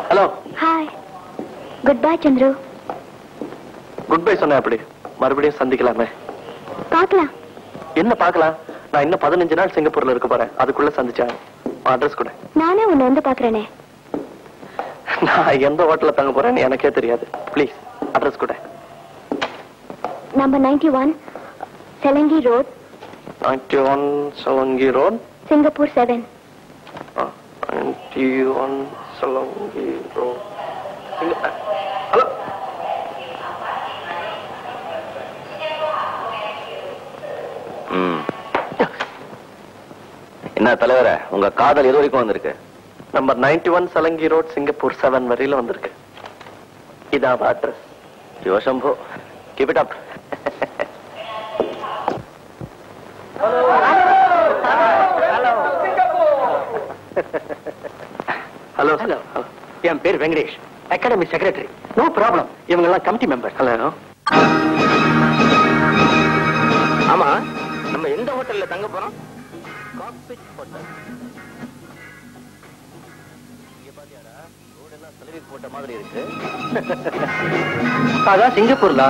Hello hi goodbye Chandru goodbye சொன்னேன் அப்படி மறுபடியும் சந்திக்கலாமே பார்க்கலாம் என்ன பார்க்கலாம் நான் இன்னும் பதினஞ்சு நாள் சிங்கப்பூர்ல இருக்க போறேன் அதுக்குள்ள சந்திச்சேன் அட்ரஸ் கூட நானே உன்னை வந்து பார்க்கறேனே நான் எந்த ஹோட்டல்ல தங்க போறேன்னு எனக்கே தெரியாது ப்ளீஸ் அட்ரஸ் கூட நம்பர் நைன்டி ஒன் செலங்கி ரோட் நைன்டி ஒன் சலங்கி road Singapore seven ninety one சலங்கி ரோட் ஹலோ ம். என்ன தலைவர உங்க காதல் எது வரைக்கும் வந்திருக்கு நம்பர் நைன்டி ஒன் சலங்கி ரோட் சிங்கப்பூர் செவன் வரையில வந்திருக்கு இதான் address Sivasambu keep it up hello hello என் பேர் Venkatesh academy secretary no problem இவங்க எல்லாம் கமிட்டி மெம்பர் ஹலோ ஆமா நம்ம எந்த ஹோட்டல்ல தங்க போறோம் காக்பிட் ஹோட்டல் இங்க பாத்தியாடா ரோடு எல்லாம் செலவி போட்ட மாதிரி இருக்கு அதான் சிங்கப்பூர்ல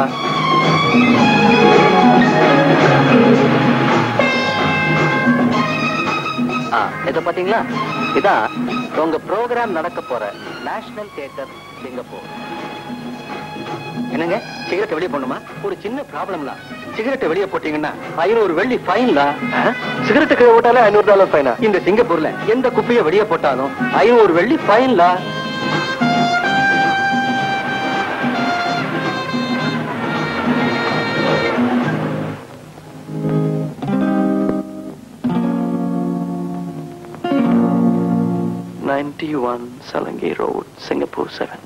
ஆ, இத பாத்தீங்களா இதான் உங்க ப்ரோக்ராம் நடக்க போற நேஷனல் தியேட்டர் சிங்கப்பூர் என்னங்க சிகரெட் வெளியே போடணுமா ஒரு சின்ன ப்ராப்ளம் தான் சிகரெட் வெளியே போட்டீங்கன்னா ஐநூறு வெள்ளி ஃபைன் தான் சிகரெட்டுக்கு ஓட்டாலே ஐநூறு டாலர் ஃபைனா இந்த சிங்கப்பூர்ல எந்த குப்பையை வெளியே போட்டாலும் ஐநூறு வெள்ளி ஃபைன்ல நைன்டி ஒன் சலங்கி ரோட் சிங்கப்பூர் செவன்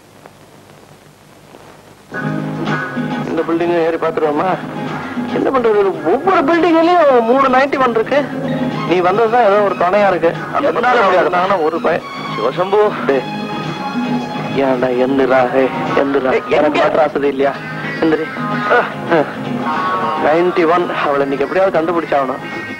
இந்த பில்டிங் ஏறி பார்த்துருவோமா என்ன பண்றது ஒவ்வொரு பில்டிங்லயும் மூணு நைன்டி ஒன் இருக்கு நீ வந்ததுதான் ஏதோ ஒரு துணையா இருக்கு அந்த முன்னால முடியாது நானும் ஒரு பய சிவசம்பு டேய், ஏன்டா எந்திரா ஹே எந்திரா ஏய், எங்க? எனக்கு மாற்ற ஆசை இல்லையா எந்திரி நைன்டி ஒன் அவளை இன்னைக்கு எப்படியாவது கண்டுபிடிச்சாகணும்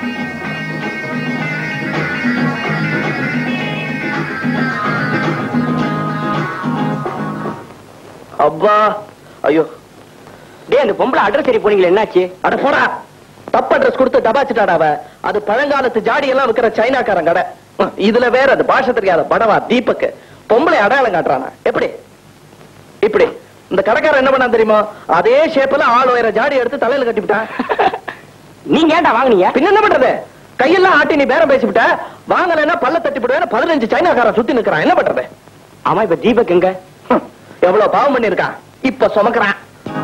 அப்பா ஐயோ டேய் அந்த பொம்பளை அட்ரஸ் சரி போனீங்களே என்னாச்சு அட போடா தப்பு அட்ரஸ் கொடுத்து தபாச்சிட்டாடா அவ அது பழங்காலத்து ஜாடி எல்லாம் விக்கிற சைனாக்காரன் கடை ஹம், இதுல வேற அது பாஷை தெரியாத படவா தீபக் பொம்பளை அடையாளம் காட்டுறானா எப்படி இப்படி இந்த கடைக்காரன் என்ன பண்ணா தெரியுமா அதே ஷேப்ல ஆள் உயர ஜாடி எடுத்து தலையில கட்டிவிட்டான் நீங்க ஏன்டா வாங்குனீங்க பின்ன என்ன பண்றது கையெல்லாம் ஆட்டி நீ பேரம் பேசிவிட்ட வாங்கலைன்னா பல்ல தட்டி போடுவேன் பதினஞ்சு சைனாக்காரன் சுத்தி நிக்கிறான் என்ன பண்றது ஆமா இப்ப தீபக் எங்க எவ்வளவு பாவம் பண்ணிருக்கான் இப்ப சுமக்கிறான்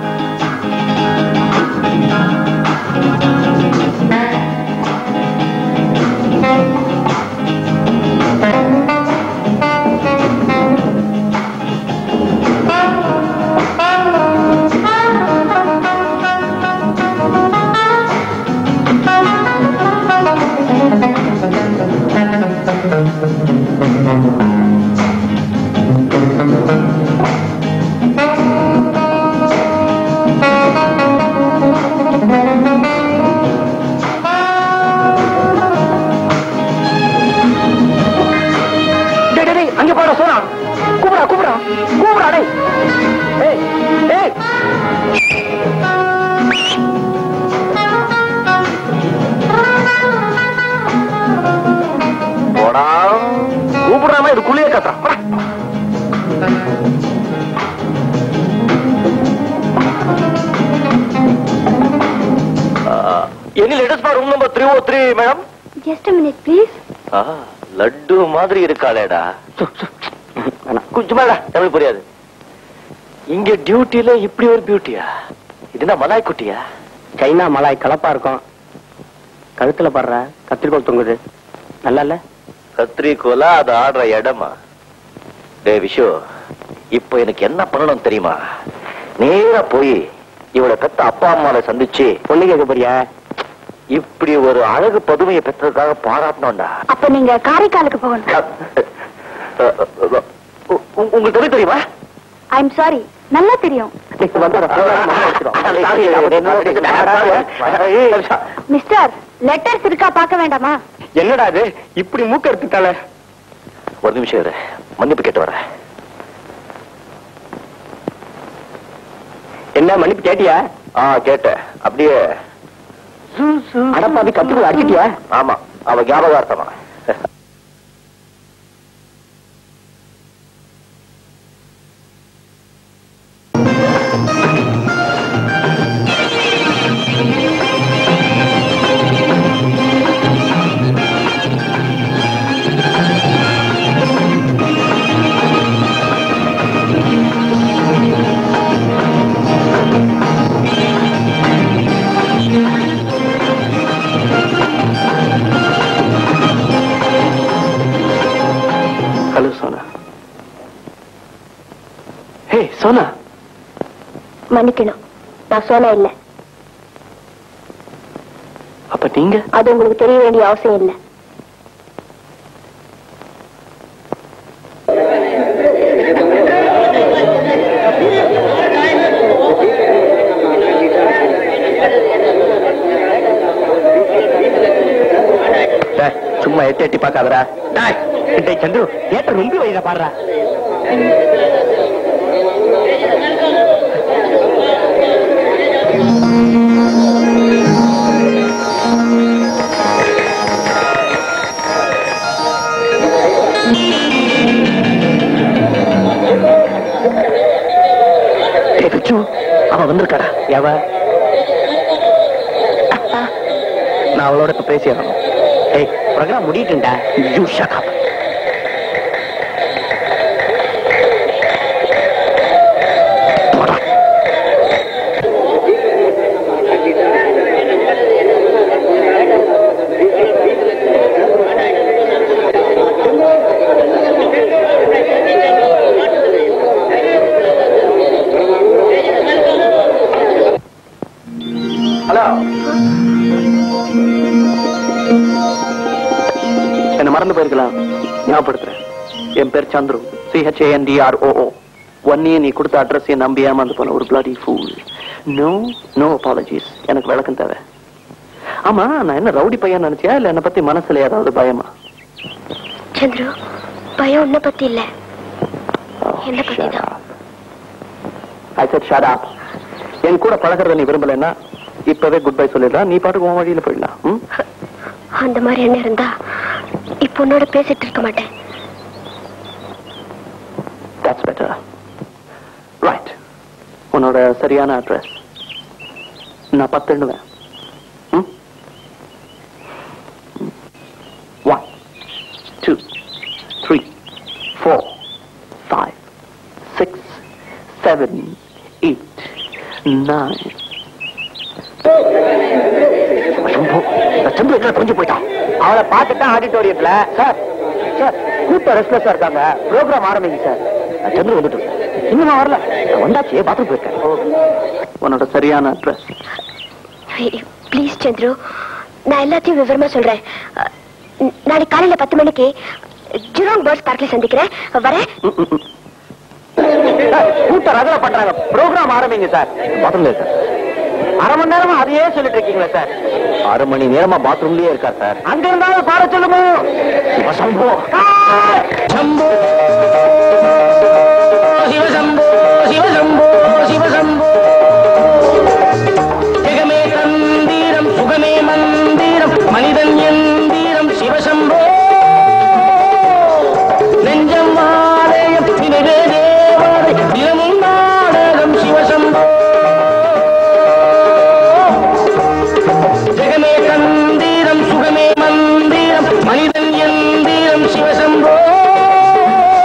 டேய், டேய், டேய், அங்க போடா சோனா கூப்பிடா கூப்பிடா கூப்பிடா டேய் ஏய் ஏய் போடா கூப்பிடுறாம இது குளிய கத்தா any latest for room number three O three madam just minute please லட்டு மாதிரி இருக்காளேடா கொஞ்சம் மேல தமிழ் புரியாது இங்க டியூட்டில இப்படி ஒரு பியூட்டியா இதுனா மலாய் குட்டியா சைனா மலாய் கலப்பா இருக்கும் கழுத்துல படுற கத்திரிக்கோள் தொங்குது நல்லா இல்ல கத்திரிக்கோலா அது ஆடுற இடமா டே விஷு இப்போ எனக்கு என்ன பண்ணணும் தெரியுமா நேரா போய் இவளை பெத்த அப்பா அம்மாவை சந்திச்சு பொண்ணு கேட்க போறியா இப்படி ஒரு அழகு பதுமையை பெற்றதுக்காக பாராட்டணும்டா அப்ப நீங்க காரைக்காலுக்கு போகணும் உ- உ- உங்களுக்கு தமிழ் தெரியுமா ஐம் சாரி நல்லா தெரியும் மிஸ்டர் லெட்டர்ஸ் இருக்கா பார்க்க வேண்டாமா என்னடா இது இப்படி மூக்க எடுத்துட்டால ஒரு நிமிஷம் இரு மன்னிப்பு கேட்டு வரேன் என்ன மன்னிப்பு கேட்டியா ஆ கேட்டேன் அப்படியே அடப்பாவி கத்துக்கு அடிச்சிட்டியா ஆமா அவ ஞாபகார்த்தமா ஹலோ சோனா ஹே சோனா மன்னிக்கணும் நான் சோனா இல்ல அப்ப நீங்க அது உங்களுக்கு தெரிய வேண்டிய அவசியம் இல்ல டேய், சும்மா எட்டி எட்டி பார்க்காதடா டேய் டேய் சந்துரு ஏட்ட ரொம்ப வைடா பாடுறா டேய் பிச்சு அவ வந்திருக்காடா எவ நான் அவளோட இப்ப பேசிடணும் ஏய் ப்ரோக்ராம் முடிட்டுண்டா யூ ஷட் அப் ஹலோ என்ன மறந்து போயிருக்கலாம் ஞாபகப்படுத்துறேன் என் பேர் சந்துரு சிஹெச்ஏஎன்டிஆர் ஓஓ ஒன்னே நீ கொடுத்த அட்ரஸ் நம்பி ஏமாந்து போன ஒரு bloody fool no no apologies எனக்கு விளக்கம் தேவை ஆமா நான் என்ன ரவுடி பையன் நினைச்சியா இல்ல என்ன பத்தி மனசுல ஏதாவது பயமா சந்திரு பயம் உன்னை பத்தி இல்ல என்ன பத்தி தான் I said shut up. என் கூட பழகிறத நீ விரும்பலைன்னா இப்பவே குட் பை சொல்லிடலாம் நீ பாட்டுக்கு உன் வழியில போயிடலாம் ம்? அந்த மாதிரி என்ன இருந்தா இப்ப உன்னோட பேசிட்டு இருக்க மாட்டேன் That's better. Right. உன்னோட சரியான அட்ரஸ் நான் பத்து எண்ணுவேன் ம்? One two three four five six seven eight nine Sambu எங்க தொலைஞ்சு போயிட்டான் அவளை பார்த்துட்டா ஆடிட்டோரியத்துல சார் சார் கூட்ட ரெஸ்ட்லெஸ்ஸா இருக்காங்க ப்ரோக்ராம் ஆரம்பிங்க சார் சந்திர வந்துட்டு இன்னும் வரல வந்தாச்சு பாத்ரூம் போயிருக்கேன் உன்னோட சரியான அட்ரஸ் ப்ளீஸ் சந்திரு நான் எல்லாத்தையும் விவரமா சொல்றேன் அஹ், நாளைக்கு காலையில பத்து மணிக்கு ஜிரோங் பேர்ட்ஸ் பார்க்ல சந்திக்கிறேன் வரேன் கூட்ட ரகல பண்றாங்க ப்ரோக்ராம் ஆரம்பிங்க சார் பாத்ரூம்ல சார் அரை மணி நேரமா அதையே சொல்லிட்டு இருக்கீங்களா சார் அரை மணி நேரமா பாத்ரூம்லயே இருக்கா சார் அங்க இருந்தாலும் பாட சொல்லுங்க சிவசம்போ சம்போ சிவசம்போ சிவசம்போ சிவசம்போ ஜெகமே தந்தீரம் சுகமே மந்திரம் மனிதன் எந்தீரம் சிவசம்போ நெஞ்சம் ஆலயம் நினைவே தேவாலை தினமும் நாடகம் சிவசம்போ ஜெகமே தந்தீரம் சுகமே மந்திரம் மனிதன் எந்தீரம் சிவசம்போ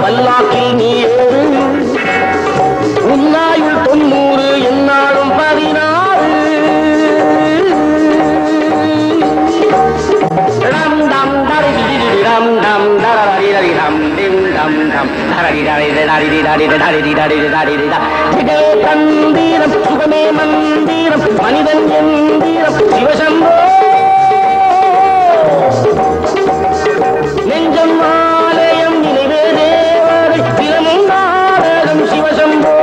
பல்லாக்கில் நீ ஏறு உன்னாயுள் தொண்ணூறு என்னாலும் பதினாறு ரம் டம் தரிதிரி ரம் டம் தரரிரி ரம் டிம் டம் டம் தரரி தரி தரி தரி தரி தரி தரி இதே தந்திரம் சுகமே மந்திரம் மனிதன் எந்திரம் சிவசம்போ நெஞ்சம் ஆலயம் நினைவே தேவரை தினமும் நாடகம் சிவசம்போ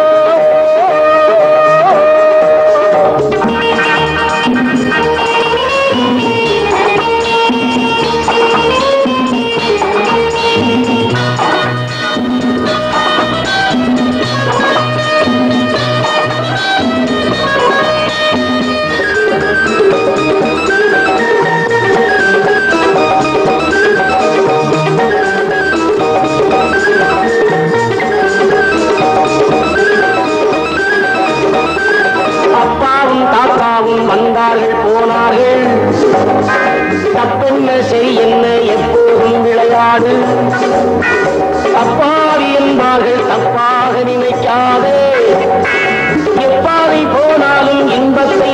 அப்பாவும் தாத்தாவும் வந்தார்கள் போனார்கள் தப்பென்ன சரி என்ன எப்போதும் விளையாடு தப்பாவி என்பார்கள் தப்பாக நினைக்காதே எப்பாவை போனாலும் இன்பத்தை